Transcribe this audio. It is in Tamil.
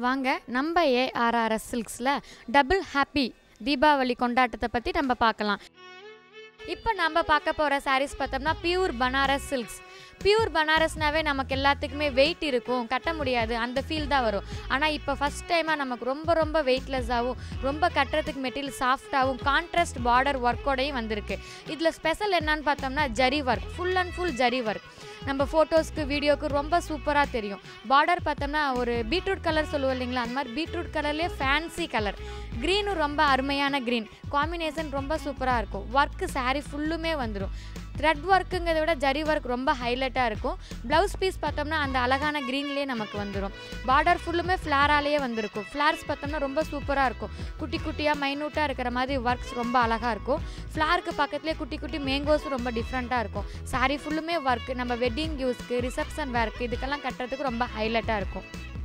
வாங்க நம்ம ஏஆர்ஆர்எஸ் சில்க்ஸில் டபுள் ஹாப்பி தீபாவளி கொண்டாட்டத்தை பற்றி நம்ம பார்க்கலாம் இப்போ நம்ம பார்க்க போகிற சாரீஸ் பார்த்தோம்னா பியூர் பனாரஸ் சில்க்ஸ் பியூர் பனாரஸ்னாவே நமக்கு எல்லாத்துக்குமே வெயிட் இருக்கும் கட்ட முடியாது அந்த ஃபீல் தான் வரும் ஆனால் இப்போ ஃபஸ்ட் டைமாக நமக்கு ரொம்ப ரொம்ப வெயிட்லெஸ்ஸாகவும் ரொம்ப கட்டுறதுக்கு மெட்டீரியல் சாஃப்டாகவும் கான்ட்ராஸ்ட் பார்டர் ஒர்க்கோடையும் வந்திருக்கு இதில் ஸ்பெஷல் என்னன்னு பார்த்தோம்னா zari work full and full zari work நம்ம ஃபோட்டோஸ்க்கு வீடியோக்கு ரொம்ப சூப்பராக தெரியும் பார்டர் பார்த்தோம்னா ஒரு பீட்ரூட் கலர் சொல்லுவோம் இல்லைங்களா அந்த மாதிரி பீட்ரூட் கலர்லேயே ஃபேன்சி கலர் க்ரீனும் ரொம்ப அருமையான க்ரீன் காம்பினேஷன் ரொம்ப சூப்பராக இருக்கும் ஒர்க்கு saree ஃபுல்லுமே வந்துடும் த்ரெட் ஒர்க்குங்கிறத விட ஜரி ஒர்க் ரொம்ப ஹைலைட்டாக இருக்கும் ப்ளவுஸ் பீஸ் பார்த்தோம்னா அந்த அழகான க்ரீன்லேயே நமக்கு வந்துடும் பார்டர் ஃபுல்லுமே ஃப்ளாராலேயே வந்திருக்கும் ஃப்ளார்ஸ் பார்த்தோம்னா ரொம்ப சூப்பராக இருக்கும் குட்டி குட்டியாக மைனூட்டாக இருக்கிற மாதிரி ஒர்க்ஸ் ரொம்ப அழகாக இருக்கும் ஃப்ளாருக்கு பக்கத்துலேயே குட்டி குட்டி மேங்கோஸும் ரொம்ப டிஃப்ரெண்ட்டாக இருக்கும் saree ஃபுல்லுமே ஒர்க் நம்ம வெட்டிங் யூஸ்க்கு ரிசப்ஷன் வேர்க்கு இதுக்கெல்லாம் கட்டுறதுக்கு ரொம்ப ஹைலைட்டாக இருக்கும்